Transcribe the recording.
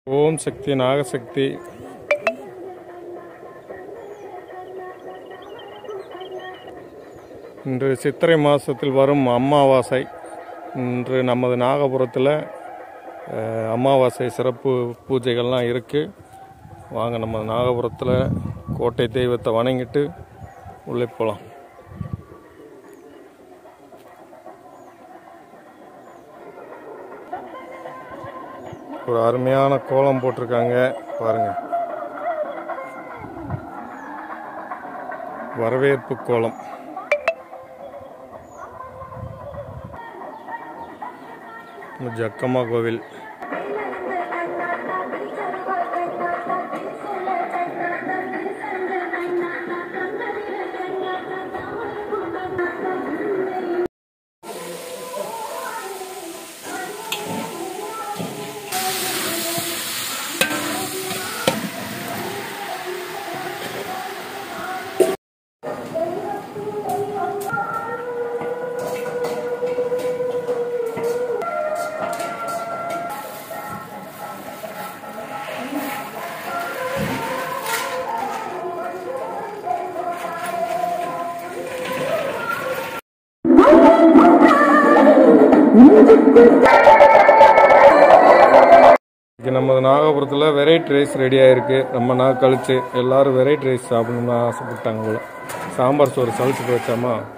ஓம் சக்தி நாகசக்தி இன்று சித்திரை மாதத்தில் வரும் அமாவாசை இன்று நமது நாகபுரத்தில் அஹ், அமாவாசை சிறப்பு பூஜைகள்லாம் இருக்குது வாங்க நம்ம நாகபுரத்தில் கோட்டை தெய்வத்தை வணங்கிட்டு உள்ளே போகலாம் ஒரு அருமையான கோலம் போட்டிருக்காங்க பாருங்க வரவேற்பு கோலம் ஜக்கம்மா கோவில் இன்னைக்கு நமது நாகபுரத்தில் வெரைட்டி ரைஸ் ரெடி ஆயிருக்கு ரொம்ப நாள் கழிச்சு எல்லாரும் வெரைட்டி ரைஸ் சாப்பிடணும்னு ஆசைப்பட்டாங்க போல சாம்பார் சோறு சளிச்சு போச்சாமா